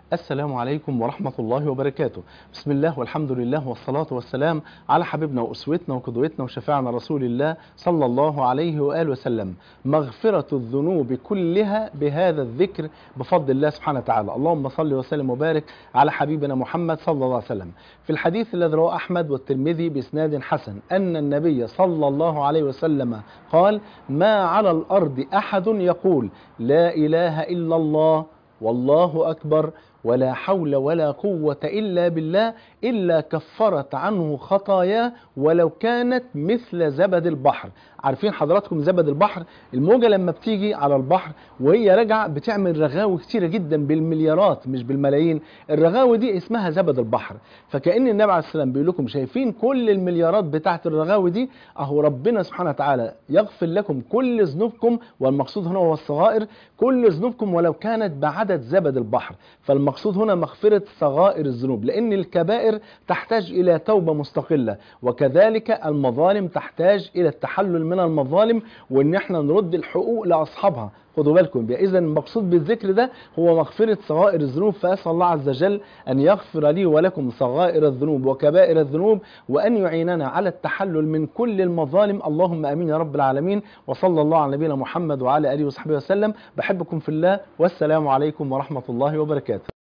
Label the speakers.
Speaker 1: السلام عليكم ورحمة الله وبركاته بسم الله والحمد لله والصلاة والسلام على حبيبنا وأسوتنا وقدوتنا وشفاعنا رسول الله صلى الله عليه وآله وسلم مغفرة الذنوب كلها بهذا الذكر بفضل الله سبحانه وتعالى اللهم صل وسلم وبارك على حبيبنا محمد صلى الله عليه وسلم في الحديث الذي رواه أحمد والترمذي بإسناد حسن أن النبي صلى الله عليه وسلم قال ما على الأرض أحد يقول لا إله إلا الله والله أكبر ولا حول ولا قوة إلا بالله إلا كفرت عنه خطاياه ولو كانت مثل زبد البحر عارفين حضراتكم زبد البحر الموجة لما بتيجي على البحر وهي راجعة بتعمل رغاوي كتيرة جدا بالمليارات مش بالملايين الرغاوي دي اسمها زبد البحر فكأن النبي عليه السلام بيقول لكم شايفين كل المليارات بتاعت الرغاوي دي اهو ربنا سبحانه وتعالى يغفر لكم كل ذنوبكم والمقصود هنا هو الصغائر كل ذنوبكم ولو كانت بعدد زبد البحر فالمقصود هنا مغفرة صغائر الذنوب لأن الكبائر تحتاج إلى توبة مستقلة وكذلك المظالم تحتاج إلى التحلل من المظالم وإن احنا نرد الحقوق لأصحابها خدوا بالكم بقى إذا المقصود بالذكر ده هو مغفرة صغائر الذنوب فأسأل الله عز وجل أن يغفر لي ولكم صغائر الذنوب وكبائر الذنوب وأن يعيننا على التحلل من كل المظالم اللهم آمين يا رب العالمين وصلى الله على نبينا محمد وعلى آله وصحبه وسلم بحبكم في الله والسلام عليكم ورحمة الله وبركاته